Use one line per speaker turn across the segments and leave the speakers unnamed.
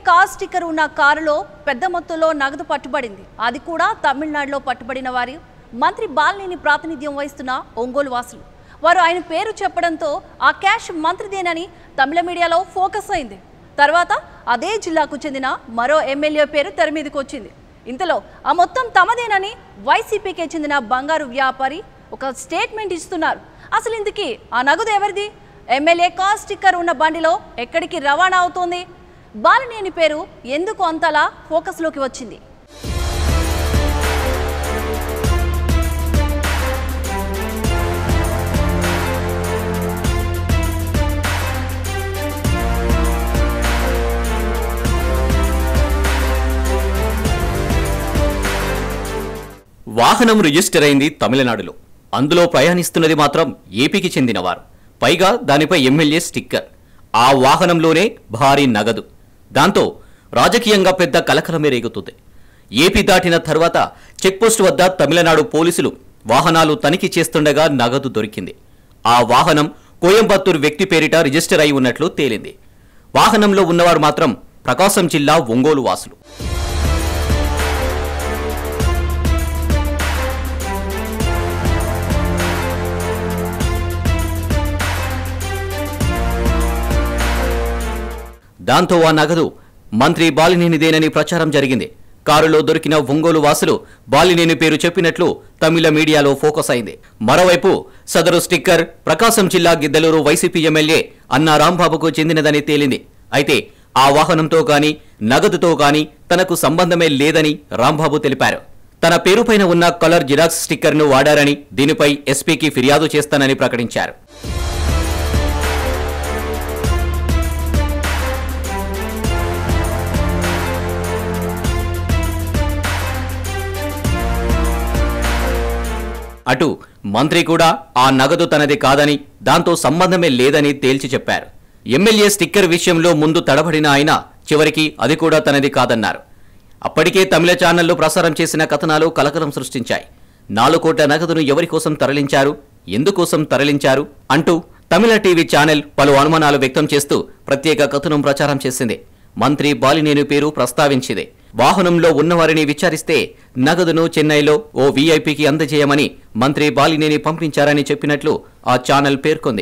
Car sticker ఉన్న కారులో పెద్ద మొత్తంలో నగదు పట్టుబడింది అది కూడా తమిళనాడులో పట్టుబడిన వారి మంత్రి బాలినేని ప్రాతినిధ్యం వహిస్తున్న ఒంగోలు వాసులు వారు ఆయన పేరు చెప్పడంతో ఆ క్యాష్ మంత్రిదేనని తమిళ మీడియాలో ఫోకస్ అయింది తర్వాత అదే జిల్లాకు చెందిన మరో ఎమ్మెల్యే పేరు తెర మీదకి వచ్చింది ఇంతలో ఆ మొత్తం తమదేనని వైసీపీకే చెందిన బంగారు వ్యాపారి ఒక స్టేట్మెంట్ ఇస్తున్నారు అసలు ఇందుకి ఆ నగదు ఎవరిది ఎమ్మెల్యే కార్ స్టిక్కర్ ఉన్న బండిలో ఎక్కడికి రవాణా అవుతోంది బాలినేని పేరు ఎందుకు అంతలా ఫోకస్లోకి వచ్చింది
వాహనం రిజిస్టర్ అయింది తమిళనాడులో అందులో ప్రయాణిస్తున్నది మాత్రం ఏపీకి చెందినవారు పైగా దానిపై ఎమ్మెల్యే స్టిక్కర్ ఆ వాహనంలోనే భారీ నగదు దాంతో రాజకీయంగా పెద్ద కలకలమే రేగుతుంది ఏపీ దాటిన తర్వాత చెక్పోస్ట్ వద్ద తమిళనాడు పోలీసులు వాహనాలు తనిఖీ చేస్తుండగా నగదు దొరికింది ఆ వాహనం కోయంబత్తూరు వ్యక్తి పేరిట రిజిస్టర్ అయి ఉన్నట్లు తేలింది వాహనంలో ఉన్నవారు మాత్రం ప్రకాశం జిల్లా ఒంగోలు వాసులు దాంతో ఆ నగదు మంత్రి బాలినేనిదేనని ప్రచారం జరిగింది కారులో దొరికిన ఒంగోలు వాసులు బాలినేని పేరు చెప్పినట్లు తమిళ మీడియాలో ఫోకస్ అయింది మరోవైపు సదరు స్టిక్కర్ ప్రకాశం జిల్లా గిద్దలూరు వైసీపీ ఎమ్మెల్యే అన్నా రాంబాబుకు చెందినదని తేలింది అయితే ఆ వాహనంతో గాని నగదుతో గాని తనకు సంబంధమే లేదని రాంబాబు తెలిపారు తన పేరుపైన ఉన్న కలర్ జిరాక్స్ స్టిక్కర్ను వాడారని దీనిపై ఎస్పీకి ఫిర్యాదు చేస్తానని ప్రకటించారు అటు మంత్రి కూడా ఆ నగదు తనది కాదని దాంతో సంబంధమే లేదని తేల్చి చెప్పారు ఎమ్మెల్యే స్టిక్కర్ విషయంలో ముందు తడబడిన ఆయన చివరికి అది కూడా తనది కాదన్నారు అప్పటికే తమిళ ఛానళ్లు ప్రసారం చేసిన కథనాలు కలకలం సృష్టించాయి నాలుగు కోట్ల నగదును ఎవరి కోసం తరలించారు ఎందుకోసం తరలించారు అంటూ తమిళ టీవీ ఛానల్ పలు అనుమానాలు వ్యక్తం చేస్తూ ప్రత్యేక కథనం ప్రచారం చేసింది మంత్రి బాలినేని పేరు ప్రస్తావించింది వాహనంలో ఉన్నవారిని విచారిస్తే నగదును చెన్నైలో ఓ వీఐపీకి అందజేయమని మంత్రి బాలినేని పంపించారని చెప్పినట్లు ఆ ఛానల్ పేర్కొంది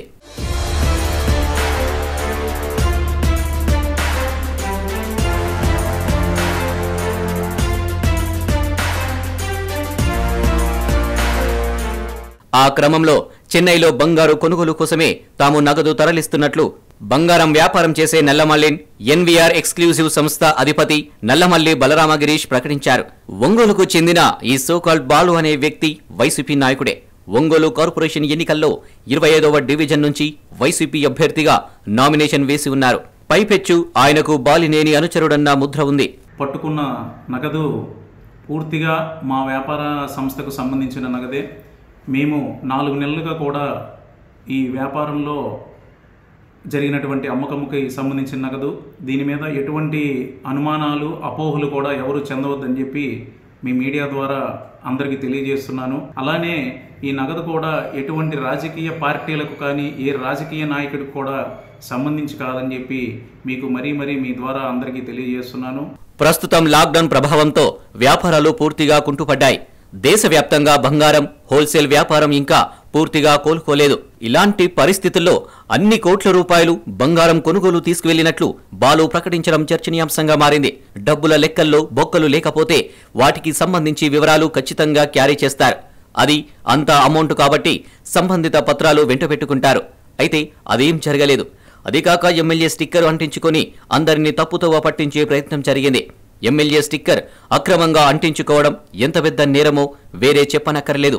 ఆ క్రమంలో చెన్నైలో బంగారు కొనుగోలు కోసమే తాము నగదు తరలిస్తున్నట్లు బంగారం వ్యాపారం చేసే నల్లమల్లిన్ ఎన్వీఆర్ ఎక్స్క్లూజివ్ సంస్థ అధిపతి నల్లమల్లి బలరామగిరీష్ ప్రకటించారు ఒంగోలుకు చెందిన ఈ సోకాల్డ్ బాలు అనే వ్యక్తి వైసీపీ నాయకుడే ఒంగోలు కార్పొరేషన్ ఎన్నికల్లో ఇరవై ఐదవ డివిజన్ నుంచి వైసీపీ అభ్యర్థిగా నామినేషన్ వేసి ఉన్నారు పైపెచ్చు ఆయనకు బాలినేని అనుచరుడన్న ముద్ర ఉంది
పట్టుకున్న నగదు పూర్తిగా మా వ్యాపార సంస్థకు సంబంధించిన నగదే మేము నాలుగు నెలలుగా కూడా ఈ వ్యాపారంలో జరిగినటువంటి అమ్మకముకి సంబంధించిన నగదు దీని మీద ఎటువంటి అనుమానాలు అపోహలు కూడా ఎవరు చెందవద్దని చెప్పి మీ మీడియా ద్వారా అందరికీ తెలియజేస్తున్నాను అలానే ఈ నగదు కూడా ఎటువంటి రాజకీయ పార్టీలకు కానీ ఏ రాజకీయ నాయకుడికి కూడా సంబంధించి కాదని చెప్పి మీకు మరీ మరీ మీ ద్వారా అందరికీ తెలియజేస్తున్నాను
ప్రస్తుతం లాక్డౌన్ ప్రభావంతో వ్యాపారాలు పూర్తిగా కుంటుపడ్డాయి దేశవ్యాప్తంగా బంగారం హోల్సేల్ వ్యాపారం ఇంకా పూర్తిగా కోలుకోలేదు ఇలాంటి పరిస్థితుల్లో అన్ని కోట్ల రూపాయలు బంగారం కొనుగోలు తీసుకువెళ్లినట్లు బాలు ప్రకటించడం చర్చనీయాంశంగా మారింది డబ్బుల లెక్కల్లో బొక్కలు లేకపోతే వాటికి సంబంధించి వివరాలు ఖచ్చితంగా క్యారీ చేస్తారు అది అంత అమౌంట్ కాబట్టి సంబంధిత పత్రాలు వెంటబెట్టుకుంటారు అయితే అదేం జరగలేదు అదికాక ఎమ్మెల్యే స్టిక్కర్ అంటించుకొని అందరినీ తప్పుతోవ పట్టించే ప్రయత్నం జరిగింది ఎమ్మెల్యే స్టిక్కర్ అక్రమంగా అంటించుకోవడం ఎంత పెద్ద నేరమో వేరే చెప్పనక్కర్లేదు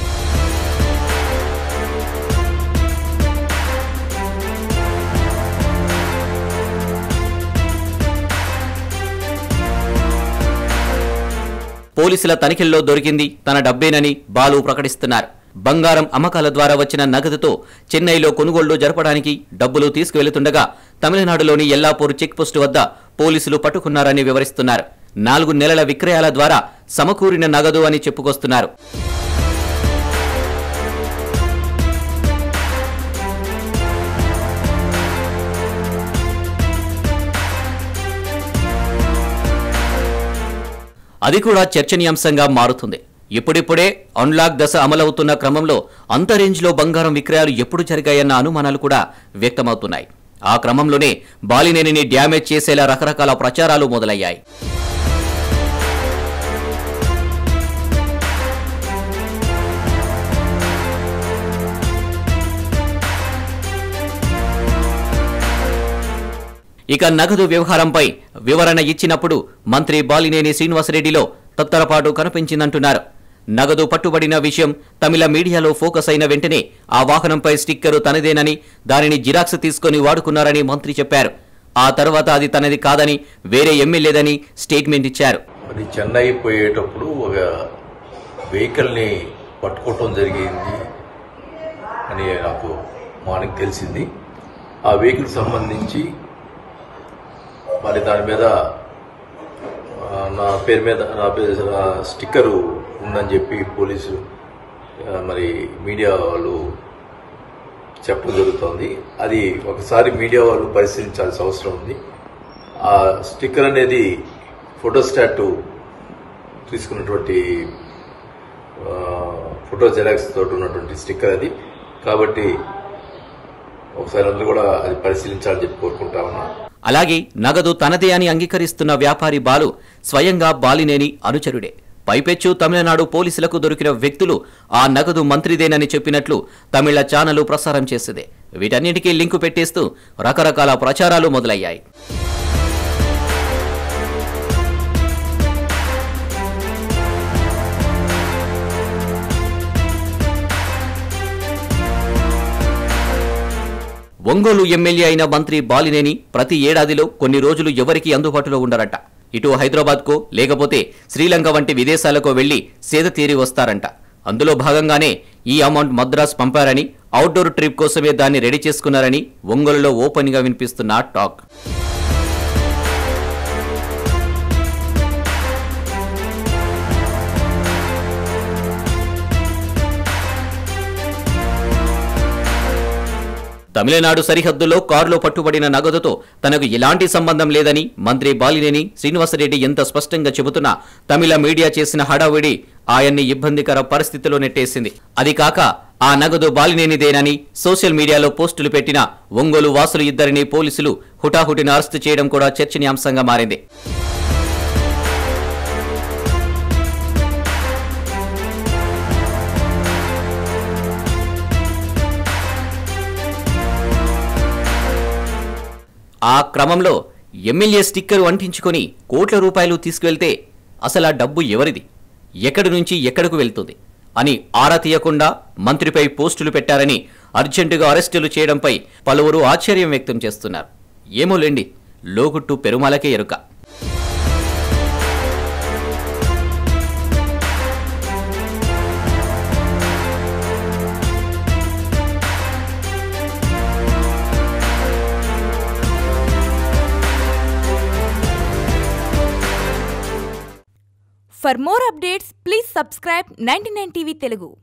పోలీసుల తనిఖీల్లో దొరికింది తన డబ్బేనని బాలు ప్రకటిస్తున్నారు బంగారం అమ్మకాల ద్వారా వచ్చిన నగదుతో చెన్నైలో కొనుగోళ్లు జరపడానికి డబ్బులు తీసుకువెళుతుండగా తమిళనాడులోని ఎల్లాపూర్ చెక్పోస్టు వద్ద పోలీసులు పట్టుకున్నారని వివరిస్తున్నారు నాలుగు నెలల విక్రయాల ద్వారా సమకూరిన నగదు అని చెప్పుకొస్తున్నారు అది కూడా చర్చనీయాంశంగా మారుతుంది ఇప్పుడిప్పుడే అన్లాక్ దశ అమలవుతున్న క్రమంలో అంత రేంజ్లో బంగారం విక్రయాలు ఎప్పుడు జరిగాయన్న అనుమానాలు కూడా వ్యక్తమవుతున్నాయి ఆ క్రమంలోనే బాలినేనిని డ్యామేజ్ చేసేలా రకరకాల ప్రచారాలు మొదలయ్యాయి ఇక నగదు వ్యవహారంపై వివరణ ఇచ్చినప్పుడు మంత్రి బాలినేని శ్రీనివాసరెడ్డిలో తత్తరపాటు కనిపించిందంటున్నారు నగదు పట్టుబడిన విషయం తమిళ మీడియాలో ఫోకస్ అయిన వెంటనే ఆ వాహనంపై స్టిక్కరు తనదేనని దానిని జిరాక్స్ తీసుకొని వాడుకున్నారని మంత్రి చెప్పారు ఆ తర్వాత అది తనది కాదని వేరే ఎమ్మెల్యేదని స్టేట్మెంట్ ఇచ్చారు
మరి చెన్నై పోయేటప్పుడు ఒక వెహికల్ని పట్టుకోవటం జరిగింది అని నాకు మార్నింగ్ తెలిసింది ఆ వెహికల్ సంబంధించి మరి దాని మీద ఆ, నా పేరు మీద నా పేరు నా స్టిక్కరు ఉందని చెప్పి పోలీసు ఆ, మరి మీడియా వాళ్ళు చెప్పడం జరుగుతోంది అది ఒకసారి మీడియా వాళ్ళు పరిశీలించాల్సిన అవసరం ఉంది ఆ స్టిక్కర్ అనేది ఫోటోస్టాట్ తీసుకున్నటువంటి ఆ, ఫోటో జెరాక్స్ తోటి ఉన్నటువంటి స్టిక్కర్ అది కాబట్టి ఒకసారి అందరూ కూడా అది పరిశీలించాలని చెప్పి కోరుకుంటా ఉన్నా
అలాగే నగదు తనదే అని అంగీకరిస్తున్న వ్యాపారి బాలు స్వయంగా బాలినేని అనుచరుడే పైపెచ్చు తమిళనాడు పోలీసులకు దొరికిన వ్యక్తులు ఆ నగదు మంత్రిదేనని చెప్పినట్లు తమిళ ఛానలు ప్రసారం చేసింది వీటన్నిటికీ లింకు పెట్టేస్తూ రకరకాల ప్రచారాలు మొదలయ్యాయి ఒంగోలు ఎమ్మెల్యే అయిన మంత్రి బాలినేని ప్రతి ఏడాదిలో కొన్ని రోజులు ఎవరికీ అందుబాటులో ఉండరట ఇటు హైదరాబాద్కో లేకపోతే శ్రీలంక వంటి విదేశాలకో వెళ్లి సేద తీరి వస్తారంట అందులో భాగంగానే ఈ అమౌంట్ మద్రాస్ పంపారని అవుట్డోర్ ట్రిప్ కోసమే దాన్ని రెడీ చేసుకున్నారని ఒంగోలులో ఓపెన్ గా వినిపిస్తున్న టాక్ తమిళనాడు సరిహద్దులో కారులో పట్టుబడిన నగదుతో తనకు ఎలాంటి సంబంధం లేదని మంత్రి బాలినేని శ్రీనివాసరెడ్డి ఎంత స్పష్టంగా చెబుతున్నా తమిళ మీడియా చేసిన హడావిడి ఆయన్ని ఇబ్బందికర పరిస్థితిలో నెట్టేసింది అది కాక ఆ నగదు బాలినేనిదేనని సోషల్ మీడియాలో పోస్టులు పెట్టిన ఒంగోలు వాసులు ఇద్దరిని పోలీసులు హుటాహుటిన అరెస్టు చేయడం కూడా చర్చనీయాంశంగా మారింది ఆ క్రమంలో ఎమ్మెల్యే స్టిక్కరు అంటించుకొని కోట్ల రూపాయలు తీసుకువెళ్తే అసలు ఆ డబ్బు ఎవరిది ఎక్కడి నుంచి ఎక్కడకు వెళ్తుంది అని ఆరా తీయకుండా మంత్రిపై పోస్టులు పెట్టారని అర్జెంటుగా అరెస్టులు చేయడంపై పలువురు ఆశ్చర్యం వ్యక్తం చేస్తున్నారు ఏమోలేండి లోగుట్టు పెరుమాలకే ఎరుక
For more updates, please subscribe 99 TV Telugu.